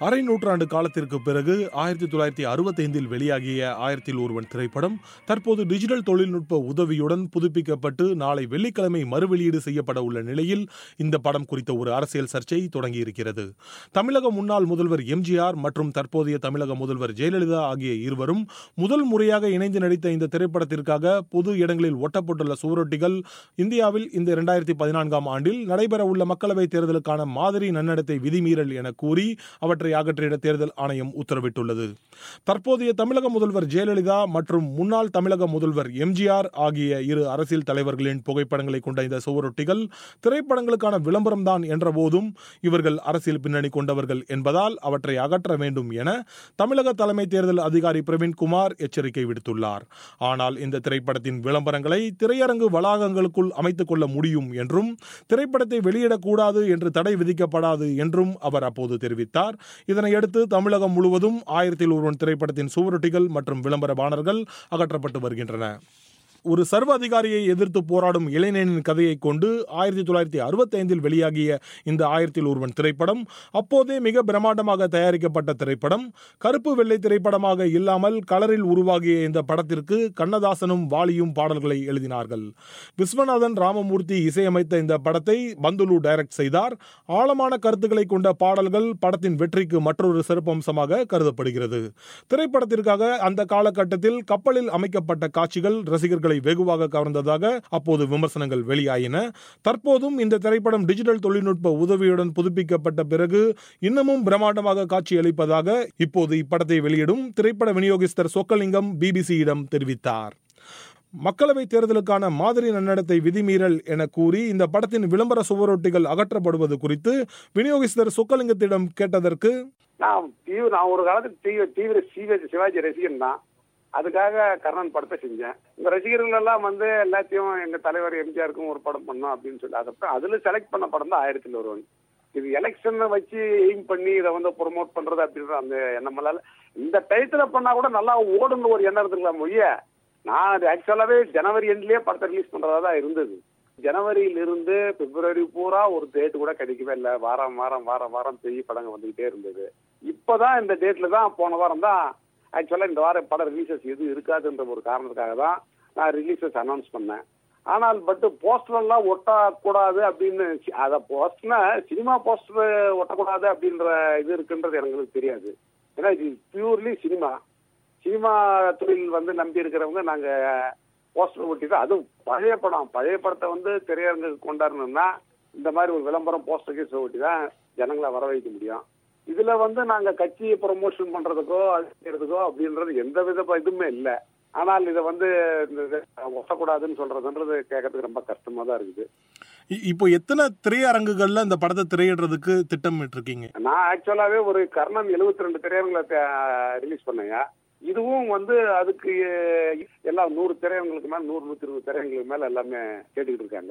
அரை நூற்றாண்டு காலத்திற்கு பிறகு ஆயிரத்தி தொள்ளாயிரத்தி அறுபத்தைந்தில் வெளியாகிய ஆயிரத்தில் ஒருவன் திரைப்படம் தற்போது டிஜிட்டல் தொழில்நுட்ப உதவியுடன் புதுப்பிக்கப்பட்டு நாளை வெள்ளிக்கிழமை மறுவெளியீடு செய்யப்பட உள்ள நிலையில் இந்த படம் குறித்த ஒரு அரசியல் சர்ச்சை தொடங்கியிருக்கிறது தமிழக முன்னாள் முதல்வர் எம்ஜிஆர் மற்றும் தற்போதைய தமிழக முதல்வர் ஜெயலலிதா ஆகிய இருவரும் முதல் முறையாக இணைந்து நடித்த இந்த திரைப்படத்திற்காக பொது இடங்களில் ஒட்டப்பட்டுள்ள சுவரொட்டிகள் இந்தியாவில் இந்த இரண்டாயிரத்தி பதினான்காம் ஆண்டில் நடைபெறவுள்ள மக்களவைத் தேர்தலுக்கான மாதிரி நன்னடத்தை விதிமீறல் என கூறி அவற்றை அகற்றிட தேர்தல் ஆணையம் உத்தரவிட்டுள்ளது தற்போதைய தமிழக முதல்வர் ஜெயலலிதா மற்றும் முன்னாள் தமிழக முதல்வர் எம்ஜிஆர் ஆகிய இரு அரசியல் தலைவர்களின் புகைப்படங்களை கொண்ட இந்த சுவரொட்டிகள் திரைப்படங்களுக்கான விளம்பரம்தான் என்ற போதும் இவர்கள் அரசியல் பின்னணி கொண்டவர்கள் என்பதால் அவற்றை அகற்ற வேண்டும் என தமிழக தலைமை தேர்தல் அதிகாரி பிரவீன்குமார் எச்சரிக்கை விடுத்துள்ளார் ஆனால் இந்த திரைப்படத்தின் விளம்பரங்களை திரையரங்கு வளாகங்களுக்குள் அமைத்துக் கொள்ள முடியும் என்றும் திரைப்படத்தை வெளியிடக்கூடாது என்று தடை விதிக்கப்படாது என்றும் அவர் அப்போது தெரிவித்தார் இதனையடுத்து தமிழகம் முழுவதும் ஆயிரத்தில் ஒருவன் திரைப்படத்தின் சுவரொட்டிகள் மற்றும் விளம்பர பானர்கள் அகற்றப்பட்டு வருகின்றன ஒரு சர்வ அதிகாரியை எதிர்த்து போராடும் இளைஞனின் கதையை கொண்டு ஆயிரத்தி தொள்ளாயிரத்தி அறுபத்தைந்தில் வெளியாகிய இந்த ஆயிரத்தில் ஒருவன் திரைப்படம் அப்போதே மிக பிரம்மாண்டமாக தயாரிக்கப்பட்ட திரைப்படம் கருப்பு வெள்ளை திரைப்படமாக இல்லாமல் கலரில் உருவாகிய இந்த படத்திற்கு கண்ணதாசனும் வாலியும் பாடல்களை எழுதினார்கள் விஸ்வநாதன் ராமமூர்த்தி இசையமைத்த இந்த படத்தை பந்துலு டைரக்ட் செய்தார் ஆழமான கருத்துக்களை கொண்ட பாடல்கள் படத்தின் வெற்றிக்கு மற்றொரு சிறப்பம்சமாக கருதப்படுகிறது திரைப்படத்திற்காக அந்த காலகட்டத்தில் கப்பலில் அமைக்கப்பட்ட காட்சிகள் ரசிகர்களை வெகுவாக கவர்ந்ததாக அப்போது விமர்சனங்கள் வெளியாயின தற்போதும் இந்த திரைப்படம் டிஜிட்டல் தொழில்நுட்ப உதவியுடன் புதுப்பிக்கப்பட்ட பிறகு இன்னமும் பிரம்மாண்டமாக காட்சியளிப்பதாக இப்போது இப்படத்தை வெளியிடும் திரைப்பட விநியோகஸ்தர் சொக்கலிங்கம் பிபிசியிடம் தெரிவித்தார் மக்களவை தேர்தலுக்கான மாதிரி நன்னடத்தை விதிமீறல் என கூறி இந்த படத்தின் விளம்பர சுவரொட்டிகள் அகற்றப்படுவது குறித்து விநியோகஸ்தர் சொக்கலிங்கத்திடம் கேட்டதற்கு நான் தீவிர நான் ஒரு காலத்துக்கு தீவிர தீவிர சிவாஜி சிவாஜி ரசிகன் தான் அதுக்காக கர்ணன் படத்தை செஞ்சேன் இந்த ரசிகர்கள் எல்லாம் வந்து எல்லாத்தையும் எங்க தலைவர் எம்ஜிஆருக்கும் ஒரு படம் பண்ணோம் அப்படின்னு சொல்லி அதப்ப அதுல செலக்ட் பண்ண படம் தான் ஆயிரத்தில் ஒருவன் இது எலெக்ஷனை வச்சு எய்ம் பண்ணி இதை வந்து ப்ரொமோட் பண்றது அப்படின்ற அந்த எண்ணமெல்லாம் இந்த டயத்துல பண்ணா கூட நல்லா ஓடுன்னு ஒரு எண்ணம் இருந்துக்கலாம் மொழிய நான் அது ஆக்சுவலாவே ஜனவரி எண்ட்லயே படத்தை ரிலீஸ் பண்றதா தான் இருந்தது ஜனவரியில இருந்து பிப்ரவரி பூரா ஒரு டேட் கூட கிடைக்கவே இல்லை வாரம் வாரம் வாரம் வாரம் பெரிய படங்கள் வந்துகிட்டே இருந்தது இப்பதான் இந்த டேட்ல தான் போன வாரம் தான் ஆக்சுவலா இந்த வாரம் படம் ரிலீசஸ் எதுவும் இருக்காதுன்ற ஒரு காரணத்துக்காக தான் நான் ரிலீசஸ் அனௌன்ஸ் பண்ணேன் ஆனால் பட் போஸ்டர் எல்லாம் ஒட்டக்கூடாது அப்படின்னு சி- அத போஸ்டர்னா சினிமா போஸ்டர் ஒட்டக்கூடாது அப்படின்ற இது இருக்குன்றது எனக்கு தெரியாது ஏன்னா இது பியூர்லி சினிமா சினிமா தொழில் வந்து நம்பி இருக்கிறவங்க நாங்க போஸ்டர் ஒட்டி தான் அதுவும் பழைய படம் பழைய படத்தை வந்து திரையரங்குக்கு கொண்டாடணும்னா இந்த மாதிரி ஒரு விளம்பரம் போஸ்டர் கீஸ் ஒட்டி தான் ஜனங்களை வர வைக்க முடியும் இதுல வந்து நாங்க கட்சியை ப்ரொமோஷன் பண்றதுக்கோ அது செய்யறதுக்கோ அப்படின்றது எந்த வித ப- இதுவுமே இல்லை ஆனால் இதை வந்து இந்த இது ஒட்டக்கூடாதுன்னு சொல்றதுன்றது கேட்கறதுக்கு ரொம்ப கஷ்டமா தான் இருக்குது இ- இப்போ எத்தனை திரையரங்குகள்ல இந்த படத்தை திரையிடுறதுக்கு திட்டமிட்டு இருக்கீங்க நான் ஆக்சுவலாவே ஒரு கர்ணன் 72 ரெண்டு திரையரங்களை ரிலீஸ் பண்ணேங்க இதுவும் வந்து அதுக்கு அஹ், எல்லாம் நூறு திரையரங்களுக்கு மேல நூறு நூத்தி இருபது திரையரங்களுக்கு மேல எல்லாமே கேட்டுக்கிட்டு இருக்காங்க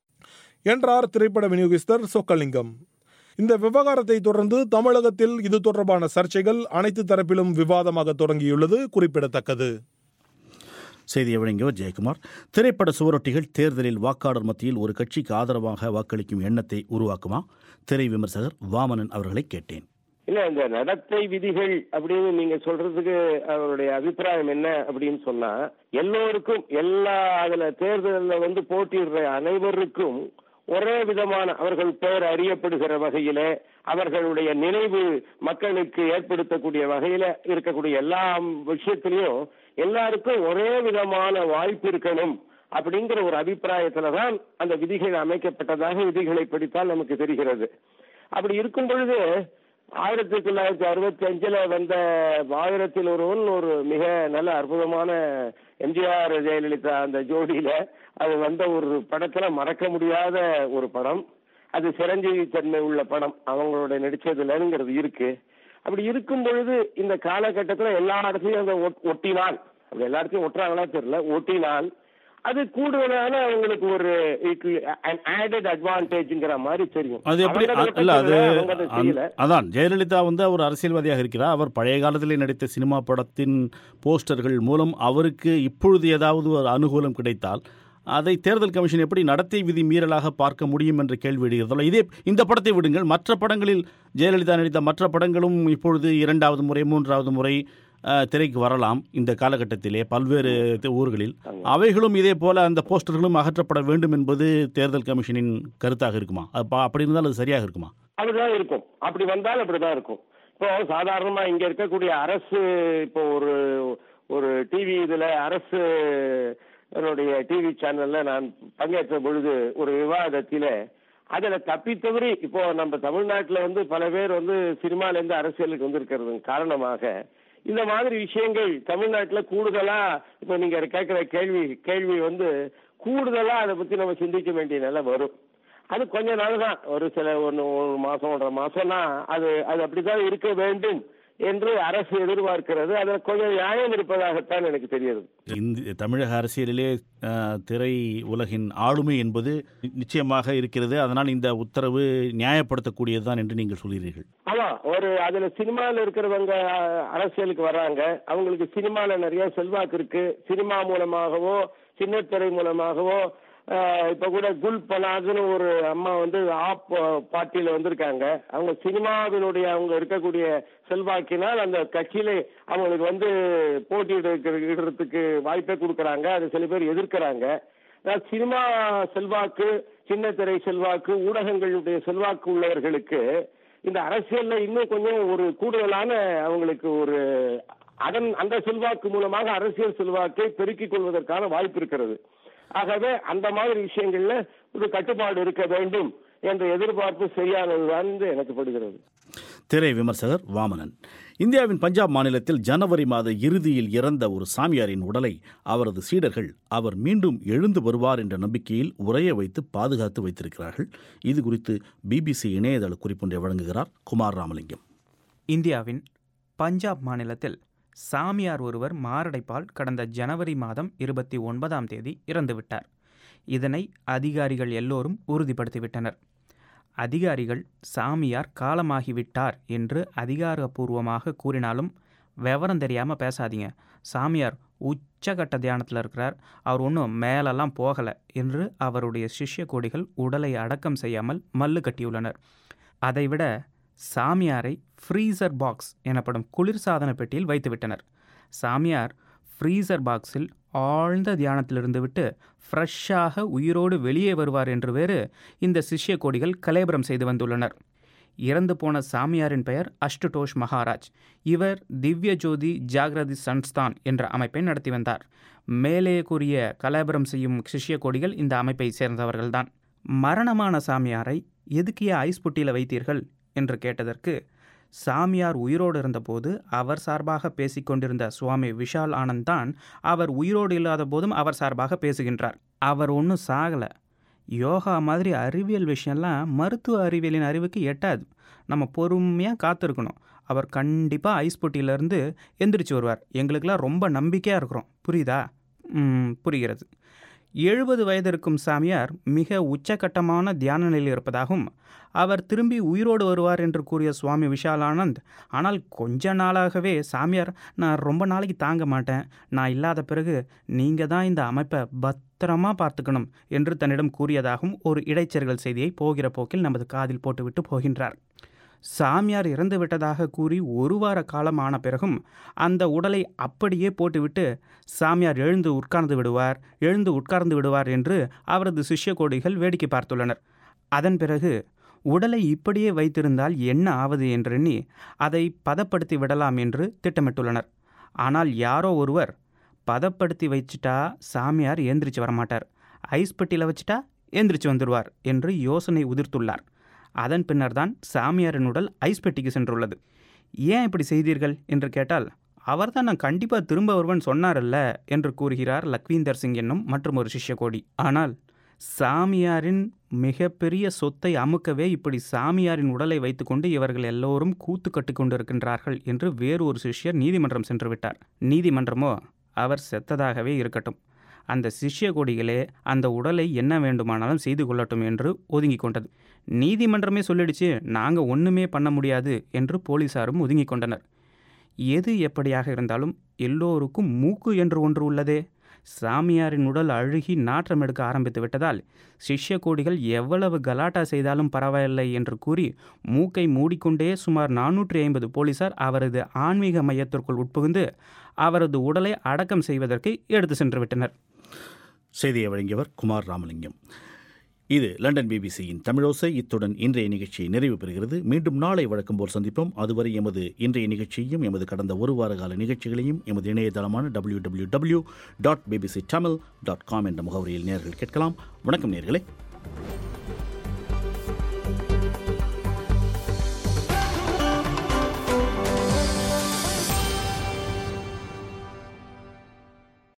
என்றார் திரைப்பட விநியோகஸ்தர் சொக்கலிங்கம் இந்த விவகாரத்தை தொடர்ந்து தமிழகத்தில் இது தொடர்பான சர்ச்சைகள் அனைத்து தரப்பிலும் விவாதமாக தொடங்கியுள்ளது குறிப்பிடத்தக்கது செய்தியை வழங்கியவர் ஜெயக்குமார் திரைப்பட சுவரொட்டிகள் தேர்தலில் வாக்காளர் மத்தியில் ஒரு கட்சிக்கு ஆதரவாக வாக்களிக்கும் எண்ணத்தை உருவாக்குமா திரை விமர்சகர் வாமனன் அவர்களை கேட்டேன் இல்ல இந்த நடத்தை விதிகள் அப்படின்னு நீங்க சொல்றதுக்கு அவருடைய அபிப்பிராயம் என்ன அப்படின்னு சொன்னா எல்லோருக்கும் எல்லா அதுல தேர்தலில் வந்து போட்டியிடுற அனைவருக்கும் ஒரே விதமான அவர்கள் பெயர் அறியப்படுகிற வகையில அவர்களுடைய நினைவு மக்களுக்கு ஏற்படுத்தக்கூடிய வகையில இருக்கக்கூடிய எல்லா விஷயத்திலையும் எல்லாருக்கும் ஒரே விதமான வாய்ப்பு இருக்கணும் அப்படிங்கிற ஒரு அபிப்பிராயத்துல தான் அந்த விதிகள் அமைக்கப்பட்டதாக விதிகளை படித்தால் நமக்கு தெரிகிறது அப்படி இருக்கும் பொழுது ஆயிரத்தி தொள்ளாயிரத்தி அறுபத்தி அஞ்சுல வந்த ஆயிரத்தில் ஒருவன் ஒரு மிக நல்ல அற்புதமான எம்ஜிஆர் ஜெயலலிதா அந்த ஜோடியில அது வந்த ஒரு படத்துல மறக்க முடியாத ஒரு படம் அது சிரஞ்சீவி தன்மை உள்ள படம் அவங்களோட நடிச்சதுலங்கிறது இருக்கு அப்படி இருக்கும் பொழுது இந்த காலகட்டத்துல எல்லா இடத்துலயும் அந்த ஒட்- ஒட்டினால் அப்படி எல்லா இடத்தையும் ஒட்டுறாங்களா தெரியல ஒட்டினால் அது கூடுதலான அவங்களுக்கு ஒரு ஆடட் அட்வான்டேஜ்ங்கிற மாதிரி தெரியும் அது எப்படி அவங்க அ- இல்ல அது அவங்க அதை அந்த- செய்யல அதான் ஜெயலலிதா வந்து அவர் அரசியல்வாதியாக இருக்கிறார் அவர் பழைய காலத்திலே நடித்த சினிமா படத்தின் போஸ்டர்கள் மூலம் அவருக்கு இப்பொழுது ஏதாவது ஒரு அனுகூலம் கிடைத்தால் அதை தேர்தல் கமிஷன் எப்படி நடத்தை விதி மீறலாக பார்க்க முடியும் என்ற கேள்வி எழுகிறதல்ல இதே இந்த படத்தை விடுங்கள் மற்ற படங்களில் ஜெயலலிதா நடித்த மற்ற படங்களும் இப்பொழுது இரண்டாவது முறை மூன்றாவது முறை அஹ், திரைக்கு வரலாம் இந்த காலகட்டத்திலே பல்வேறு தி- ஊர்களில் அவைகளும் இதே போல அந்த போஸ்டர்களும் அகற்றப்பட வேண்டும் என்பது தேர்தல் கமிஷனின் கருத்தாக இருக்குமா அது பா- அப்படி இருந்தால் அது சரியாக இருக்குமா அப்படிதான் இருக்கும் அப்படி வந்தால் அப்படிதான் இருக்கும் இப்போ சாதாரணமா இங்க இருக்கக்கூடிய அரசு இப்போ ஒரு ஒரு டிவி இதுல அரசு என்னுடைய டிவி சேனல்ல நான் பங்கேற்ற பொழுது ஒரு விவாதத்தில அதுல தப்பி தவறி இப்போ நம்ம தமிழ்நாட்டுல வந்து பல பேர் வந்து சினிமால இருந்து அரசியலுக்கு வந்திருக்கிறது காரணமாக இந்த மாதிரி விஷயங்கள் தமிழ்நாட்டுல கூடுதலா இப்போ நீங்க கேட்கிற கேள்வி கேள்வி வந்து கூடுதலா அதை பத்தி நம்ம சிந்திக்க வேண்டிய நிலை வரும் அது கொஞ்ச நாள் தான் ஒரு சில ஒன்று ஒரு மாசம் ஒன்றரை மாசம்னா அது அது அப்படித்தான் இருக்க வேண்டும் என்று அரசு எதிர்பார்க்கிறது அதில் கொஞ்சம் நியாயம் இருப்பதாகத்தான் எனக்கு தெரியுது இந்த தமிழக அரசியலிலே அஹ், திரை உலகின் ஆளுமை என்பது நிச்சயமாக இருக்கிறது அதனால் இந்த உத்தரவு நியாயப்படுத்தக்கூடியதுதான் என்று நீங்கள் சொல்கிறீர்கள் ஆமா ஒரு அதுல சினிமால இருக்கிறவங்க அஹ், அரசியலுக்கு வர்றாங்க அவங்களுக்கு சினிமால நிறைய செல்வாக்கு இருக்கு சினிமா மூலமாகவோ சின்னத்திரை மூலமாகவோ அஹ், இப்ப கூட குல் பனாதுன்னு ஒரு அம்மா வந்து ஆப் பார்ட்டியில வந்திருக்காங்க அவங்க சினிமாவினுடைய அவங்க இருக்கக்கூடிய செல்வாக்கினால் அந்த கட்சியில அவங்களுக்கு வந்து போட்டியிடுறதுக்கு வாய்ப்பே கொடுக்கறாங்க அது சில பேர் எதிர்க்கிறாங்க அதாவது சினிமா செல்வாக்கு சின்னத்திரை செல்வாக்கு ஊடகங்களுடைய செல்வாக்கு உள்ளவர்களுக்கு இந்த அரசியல்ல இன்னும் கொஞ்சம் ஒரு கூடுதலான அவங்களுக்கு ஒரு அதன் அந்த செல்வாக்கு மூலமாக அரசியல் செல்வாக்கை பெருக்கிக் கொள்வதற்கான வாய்ப்பு இருக்கிறது ஆகவே அந்த மாதிரி விஷயங்கள்ல ஒரு கட்டுப்பாடு இருக்க வேண்டும் என்ற எதிர்பார்ப்பு சரியானதுதான் என்று எனக்கு படுகிறது திரை விமர்சகர் வாமனன் இந்தியாவின் பஞ்சாப் மாநிலத்தில் ஜனவரி மாத இறுதியில் இறந்த ஒரு சாமியாரின் உடலை அவரது சீடர்கள் அவர் மீண்டும் எழுந்து வருவார் என்ற நம்பிக்கையில் உறைய வைத்து பாதுகாத்து வைத்திருக்கிறார்கள் இது குறித்து பிபிசி இணையதள குறிப்பொன்றை வழங்குகிறார் குமார் ராமலிங்கம் இந்தியாவின் பஞ்சாப் மாநிலத்தில் சாமியார் ஒருவர் மாரடைப்பால் கடந்த ஜனவரி மாதம் இருபத்தி ஒன்பதாம் தேதி இறந்துவிட்டார் இதனை அதிகாரிகள் எல்லோரும் உறுதிப்படுத்திவிட்டனர் அதிகாரிகள் சாமியார் காலமாகிவிட்டார் என்று அதிகாரப்பூர்வமாக கூறினாலும் விவரம் தெரியாமல் பேசாதீங்க சாமியார் உச்சகட்ட தியானத்தில் இருக்கிறார் அவர் ஒன்றும் மேலெல்லாம் போகலை என்று அவருடைய சிஷ்ய கோடிகள் உடலை அடக்கம் செய்யாமல் மல்லு கட்டியுள்ளனர் அதைவிட சாமியாரை ஃப்ரீசர் பாக்ஸ் எனப்படும் குளிர்சாதன பெட்டியில் வைத்துவிட்டனர் சாமியார் ஃப்ரீசர் பாக்ஸில் ஆழ்ந்த தியானத்திலிருந்து விட்டு ஃப்ரெஷ்ஷாக உயிரோடு வெளியே வருவார் என்று வேறு இந்த சிஷ்ய கோடிகள் கலேபரம் செய்து வந்துள்ளனர் இறந்து போன சாமியாரின் பெயர் அஷ்டுடோஷ் மகாராஜ் இவர் திவ்ய ஜோதி ஜாகிரதி சன்ஸ்தான் என்ற அமைப்பை நடத்தி வந்தார் மேலே கூறிய கலேபரம் செய்யும் சிஷ்ய கோடிகள் இந்த அமைப்பை சேர்ந்தவர்கள்தான் மரணமான சாமியாரை எதுக்கிய ஐஸ் புட்டியில் வைத்தீர்கள் என்று கேட்டதற்கு சாமியார் உயிரோடு இருந்தபோது அவர் சார்பாக பேசிக்கொண்டிருந்த சுவாமி விஷால் ஆனந்த் தான் அவர் உயிரோடு இல்லாத போதும் அவர் சார்பாக பேசுகின்றார் அவர் ஒன்றும் சாகலை யோகா மாதிரி அறிவியல் விஷயம்லாம் மருத்துவ அறிவியலின் அறிவுக்கு எட்டாது நம்ம பொறுமையாக காத்திருக்கணும் அவர் கண்டிப்பாக ஐஸ் பொட்டியிலேருந்து எந்திரிச்சு வருவார் எங்களுக்கெல்லாம் ரொம்ப நம்பிக்கையாக இருக்கிறோம் புரியுதா ம், புரிகிறது எழுபது வயது இருக்கும் சாமியார் மிக உச்சகட்டமான தியான நிலையில் இருப்பதாகவும் அவர் திரும்பி உயிரோடு வருவார் என்று கூறிய சுவாமி விஷாலானந்த் ஆனால் கொஞ்ச நாளாகவே சாமியார் நான் ரொம்ப நாளைக்கு தாங்க மாட்டேன் நான் இல்லாத பிறகு நீங்கள் தான் இந்த அமைப்பை பத்திரமா பார்த்துக்கணும் என்று தன்னிடம் கூறியதாகவும் ஒரு இடைச்செருகல் செய்தியை போகிற போக்கில் நமது காதில் போட்டுவிட்டு போகின்றார் சாமியார் இறந்து விட்டதாக கூறி ஒரு வார காலம் ஆன பிறகும் அந்த உடலை அப்படியே போட்டுவிட்டு சாமியார் எழுந்து உட்கார்ந்து விடுவார் எழுந்து உட்கார்ந்து விடுவார் என்று அவரது சிஷ்ய கோடிகள் வேடிக்கை பார்த்துள்ளனர் அதன் பிறகு உடலை இப்படியே வைத்திருந்தால் என்ன ஆவது என்றெண்ணி அதை பதப்படுத்தி விடலாம் என்று திட்டமிட்டுள்ளனர் ஆனால் யாரோ ஒருவர் பதப்படுத்தி வச்சிட்டா சாமியார் ஏந்திரிச்சு வரமாட்டார் ஐஸ் பெட்டியில் வச்சிட்டா ஏந்திரிச்சு வந்துடுவார் என்று யோசனை உதிர்த்துள்ளார் அதன் பின்னர்தான் சாமியாரின் உடல் ஐஸ் பெட்டிக்கு சென்றுள்ளது ஏன் இப்படி செய்தீர்கள் என்று கேட்டால் அவர்தான் நான் கண்டிப்பாக திரும்ப வருவன் சொன்னாரல்ல என்று கூறுகிறார் லக்வீந்தர் சிங் என்னும் மற்றும் ஒரு சிஷ்யகோடி ஆனால் சாமியாரின் மிகப்பெரிய சொத்தை அமுக்கவே இப்படி சாமியாரின் உடலை வைத்துக்கொண்டு இவர்கள் எல்லோரும் கூத்து கட்டி கொண்டிருக்கின்றார்கள் என்று வேறு ஒரு சிஷ்யர் நீதிமன்றம் சென்று விட்டார் நீதிமன்றமோ அவர் செத்ததாகவே இருக்கட்டும் அந்த சிஷ்ய கொடிகளே அந்த உடலை என்ன வேண்டுமானாலும் செய்து கொள்ளட்டும் என்று ஒதுங்கி கொண்டது நீதிமன்றமே சொல்லிடுச்சு நாங்கள் ஒன்றுமே பண்ண முடியாது என்று போலீசாரும் ஒதுங்கி கொண்டனர் எது எப்படியாக இருந்தாலும் எல்லோருக்கும் மூக்கு என்று ஒன்று உள்ளதே சாமியாரின் உடல் அழுகி நாற்றம் எடுக்க ஆரம்பித்து விட்டதால் சிஷ்ய கோடிகள் எவ்வளவு கலாட்டா செய்தாலும் பரவாயில்லை என்று கூறி மூக்கை மூடிக்கொண்டே சுமார் நானூற்றி ஐம்பது போலீசார் அவரது ஆன்மீக மையத்திற்குள் உட்புகுந்து அவரது உடலை அடக்கம் செய்வதற்கு எடுத்து சென்று விட்டனர் செய்தியை வழங்கியவர் குமார் ராமலிங்கம் இது லண்டன் பிபிசியின் தமிழோசை இத்துடன் இன்றைய நிகழ்ச்சி நிறைவு பெறுகிறது மீண்டும் நாளை வழக்கம் போல் சந்திப்போம் அதுவரை எமது இன்றைய நிகழ்ச்சியையும் எமது கடந்த ஒரு வார கால நிகழ்ச்சிகளையும் எமது இணையதளமான W W W dot BBC Tamil dot com என்ற முகவரியில் நேர்கள் கேட்கலாம் வணக்கம் நேர்களே